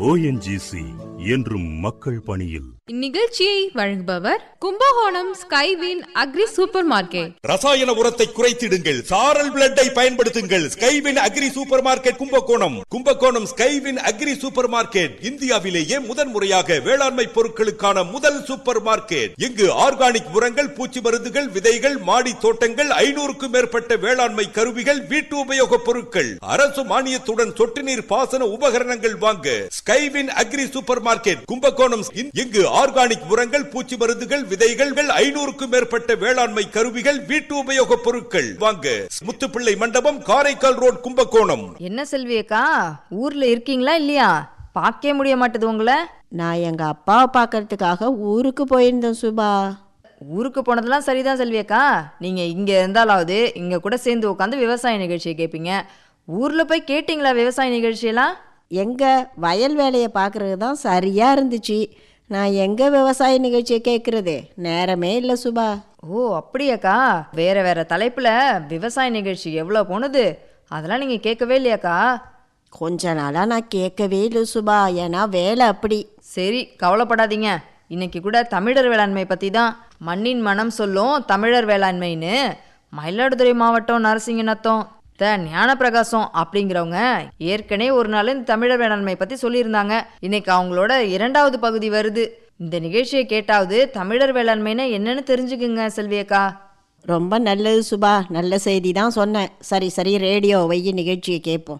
ONGC என்றும் மக்கள் பணியில் இந்நிகழ்ச்சியை வழங்குபவர் Kumbakonam Skywin agri super market ரசாயன உரத்தை குறைத்திடுங்கள் சாரல் பிளட்டை பயன்படுத்துங்கள் Skywin agri super market Kumbakonam Kumbakonam Skywin agri super market இந்தியாவிலேயே முதன் முறையாக வேளாண்மை பொருட்களுக்கான முதல் சூப்பர் மார்க்கெட் இங்கு ஆர்கானிக் உரங்கள் பூச்சி மருந்துகள் விதைகள் மாடி தோட்டங்கள் ஐநூறுக்கும் மேற்பட்ட வேளாண்மை கருவிகள் வீட்டு உபயோக பொருட்கள் அரசு மானியத்துடன் சொட்டு நீர் பாசன உபகரணங்கள் வாங்க Skywin agri super market Kumbakonam இங்கு ஆர்கானிக் உரங்கள் பூச்சி மருந்துகள் விதைகள் ஐநூறுக்கும் மேற்பட்ட வேளாண்மை கருவிகள் வீட்டு உபயோக பொருட்கள் வாங்க முத்துப்பிள்ளை மண்டபம் காரைக்கால் ரோட் கும்பகோணம் என்ன செல்வி அக்கா ஊர்ல இருக்கீங்களா இல்லையா பார்க்கவே முடிய மாட்டுது உங்களை நான் எங்க அப்பாவை பார்க்கறதுக்காக ஊருக்கு போயிருந்தேன் சுபா ஊருக்கு போனதெல்லாம் சரிதான் செல்வி அக்கா நீங்க இங்க இருந்தாலாவது இங்க கூட சேர்ந்து உட்காந்து விவசாய நிகழ்ச்சியை கேட்பீங்க ஊர்ல போய் கேட்டிங்களா விவசாய நிகழ்ச்சியெல்லாம் எங்க வயல் வேலையை பார்க்கறது தான் சரியா இருந்துச்சு நான் எங்க விவசாய நிகழ்ச்சியை கேட்கறது நேரமே இல்லை சுபா ஓ அப்படியாக்கா வேற வேற தலைப்புல விவசாய நிகழ்ச்சி எவ்வளோ போனது அதெல்லாம் நீங்க கேட்கவே இல்லையாக்கா கொஞ்ச நாளா நான் கேட்கவே இல்லை சுபா ஏன்னா வேலை அப்படி சரி கவலைப்படாதீங்க இன்னைக்கு கூட தமிழர் வேளாண்மை பற்றி தான் மண்ணின் மனம் சொல்லும் தமிழர் வேளாண்மைன்னு மயிலாடுதுறை மாவட்டம் நரசிங்கநத்தம் த ஞானப்பிரகாசம் அப்படிங்கிறவங்க ஏற்கனவே ஒரு நாள் இந்த தமிழர் வேளாண்மை பற்றி சொல்லியிருந்தாங்க இன்னைக்கு அவங்களோட இரண்டாவது பகுதி வருது இந்த நிகழ்ச்சியை கேட்டாவது தமிழர் வேளாண்மைன்னா என்னன்னு தெரிஞ்சுக்குங்க செல்வியக்கா ரொம்ப நல்லது சுபா நல்ல செய்தி தான் சொன்னேன் சரி சரி ரேடியோ வைய நிகழ்ச்சியை கேட்போம்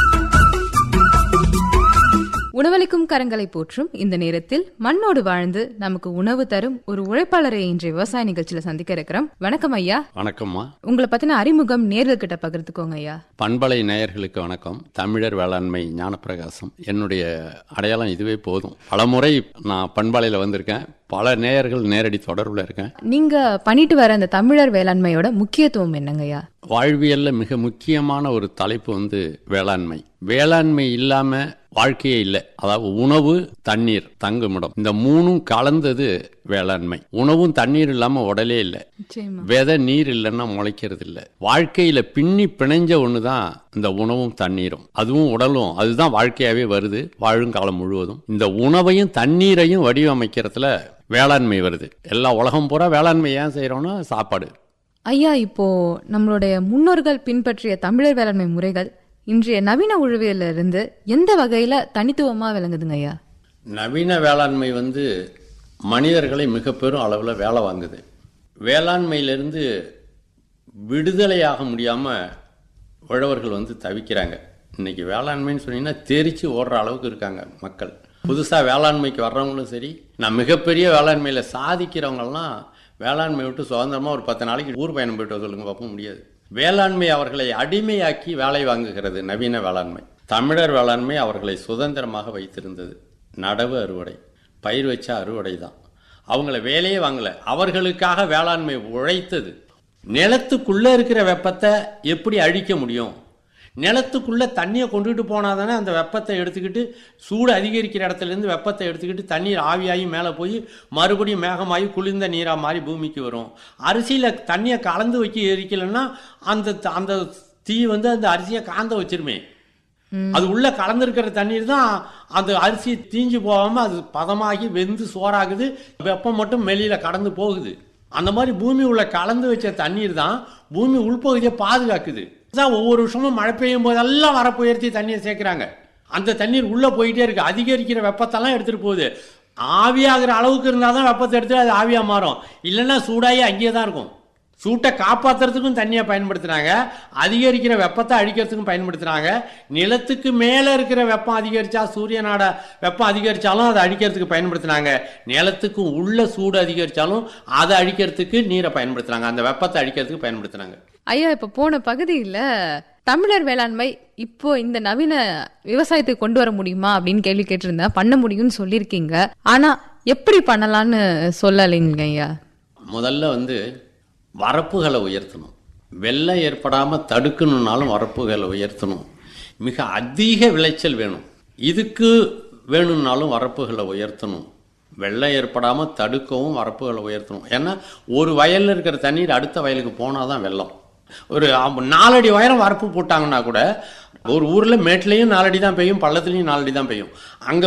உணவளிக்கும் கரங்களை போற்றும் இந்த நேரத்தில் மண்ணோடு வாழ்ந்து நமக்கு உணவு தரும் ஒரு உழைப்பாளரை இன்றைய விவசாய நிகழ்ச்சியில சந்திக்க இருக்கிறோம் வணக்கம் ஐயா வணக்கம்மா உங்களை பத்தின அறிமுகம் நேர்கள் கிட்ட பகிர்ந்துக்கோங்க ஐயா பண்பலை நேயர்களுக்கு வணக்கம் தமிழர் வேளாண்மை ஞானப்பிரகாசம் என்னுடைய அடையாளம் இதுவே போதும் பலமுறை நான் பண்பலையில் வந்திருக்கேன் பல நேயர்கள் நேரடி தொடர்பில் இருக்கேன் நீங்க பண்ணிட்டு வர அந்த தமிழர் வேளாண்மையோட முக்கியத்துவம் என்னங்கய்யா வாழ்வியல்ல மிக முக்கியமான ஒரு தலைப்பு வந்து வேளாண்மை வேளாண்மை இல்லாம வாழ்க்கையே இல்லை அதாவது உணவு தண்ணீர் தங்குமிடம் இந்த மூணும் கலந்தது வேளாண்மை உணவும் தண்ணீர் இல்லாம உடலே இல்லை நிச்சயமா விதை நீர் இல்லைன்னா முளைக்கிறது இல்லை வாழ்க்கையில பின்னி பிணைஞ்ச ஒன்று தான் இந்த உணவும் தண்ணீரும் அதுவும் உடலும் அதுதான் வாழ்க்கையாவே வருது வாழும் காலம் முழுவதும் இந்த உணவையும் தண்ணீரையும் வடிவமைக்கிறதுல வேளாண்மை வருது எல்லா உலகம் பூரா வேளாண்மை ஏன் செய்யறோம்னா சாப்பாடு ஐயா இப்போ நம்மளுடைய முன்னோர்கள் பின்பற்றிய தமிழர் வேளாண்மை முறைகள் இன்றைய நவீன உழவியல்ல இருந்து எந்த வகையில தனித்துவமா விளங்குதுங்க ஐயா நவீன வேளாண்மை வந்து மனிதர்களை மிக பெரும் அளவில் வேலை வாங்குது வேளாண்மையிலிருந்து விடுதலையாக முடியாமல் உழவர்கள் வந்து தவிக்கிறாங்க இன்னைக்கு வேளாண்மைன்னு சொன்னீங்கன்னா தெரிச்சு ஓடுற அளவுக்கு இருக்காங்க மக்கள் புதுசாக வேளாண்மைக்கு வர்றவங்களும் சரி நான் மிகப்பெரிய வேளாண்மையில் சாதிக்கிறவங்கெல்லாம் வேளாண்மை விட்டு சுதந்திரமாக ஒரு பத்து நாளைக்கு ஊர் பயணம் போயிட்டு வர சொல்லுங்க பார்க்க முடியாது வேளாண்மை அவர்களை அடிமையாக்கி வேலை வாங்குகிறது நவீன வேளாண்மை தமிழர் வேளாண்மை அவர்களை சுதந்திரமாக வைத்திருந்தது நடவு அறுவடை பயிர் வச்ச அறுவடை தான் அவங்கள வேலையே வாங்கல அவர்களுக்காக வேளாண்மை உழைத்தது நிலத்துக்குள்ள இருக்கிற வெப்பத்தை எப்படி அழிக்க முடியும் நிலத்துக்குள்ள தண்ணியை கொண்டுகிட்டு போனால் தானே அந்த வெப்பத்தை எடுத்துக்கிட்டு சூடு அதிகரிக்கிற இடத்துல இருந்து வெப்பத்தை எடுத்துக்கிட்டு தண்ணீர் ஆவியாகி மேலே போய் மறுபடியும் மேகமாகி குளிர்ந்த நீராக மாறி பூமிக்கு வரும் அரிசியில் தண்ணியை கலந்து வைக்க எரிக்கலைன்னா அந்த அந்த தீ வந்து அந்த அரிசியை காந்த வச்சிருமே அது உள்ள கலந்துருக்கிற தண்ணீர் தான் அந்த அரிசி தீஞ்சு போகாம அது பதமாகி வெந்து சோறாகுது வெப்பம் மட்டும் வெளியில கடந்து போகுது அந்த மாதிரி பூமி உள்ள கலந்து வச்ச தண்ணீர் தான் பூமி உள்பகுதியை பாதுகாக்குது தான் ஒவ்வொரு வருஷமும் மழை பெய்யும் போதெல்லாம் வரப்பு உயர்த்தி தண்ணியை சேர்க்குறாங்க அந்த தண்ணீர் உள்ள போயிட்டே இருக்கு அதிகரிக்கிற வெப்பத்தெல்லாம் எடுத்துட்டு போகுது ஆவியாகிற அளவுக்கு இருந்தால் தான் வெப்பத்தை எடுத்து அது ஆவியா மாறும் இல்லைன்னா சூடாகி அங்கேயே தான் இருக்கும் சூட்டை காப்பாத்துறதுக்கும் தண்ணியை பயன்படுத்துனாங்க அதிகரிக்கிற வெப்பத்தை அழிக்கிறதுக்கும் பயன்படுத்துனாங்க நிலத்துக்கு மேலே இருக்கிற வெப்பம் அதிகரிச்சா சூரியனோட வெப்பம் அதிகரிச்சாலும் அதை அழிக்கிறதுக்கு பயன்படுத்துனாங்க நிலத்துக்கு உள்ள சூடு அதிகரிச்சாலும் அதை அழிக்கிறதுக்கு நீரை பயன்படுத்துனாங்க அந்த வெப்பத்தை அழிக்கிறதுக்கு பயன்படுத்துனாங்க ஐயா இப்ப போன பகுதியில தமிழர் வேளாண்மை இப்போ இந்த நவீன விவசாயத்துக்கு கொண்டு வர முடியுமா அப்படின்னு கேள்வி கேட்டிருந்தேன் பண்ண முடியும்னு சொல்லியிருக்கீங்க ஆனா எப்படி பண்ணலாம்னு சொல்லலைங்க ஐயா முதல்ல வந்து வரப்புகளை உயர்த்தணும் வெள்ளம் ஏற்படாமல் தடுக்கணுன்னாலும் வரப்புகளை உயர்த்தணும் மிக அதிக விளைச்சல் வேணும் இதுக்கு வேணும்னாலும் வரப்புகளை உயர்த்தணும் வெள்ளம் ஏற்படாமல் தடுக்கவும் வரப்புகளை உயர்த்தணும் ஏன்னா ஒரு வயலில் இருக்கிற தண்ணீர் அடுத்த வயலுக்கு போனால் தான் வெள்ளம் ஒரு ஆம், நாலடி உயரம் வரப்பு போட்டாங்கன்னா கூட ஒரு ஊரில் மேட்லேயும் நாலடி தான் பெய்யும் பள்ளத்துலேயும் நாலடி தான் பெய்யும் அங்கே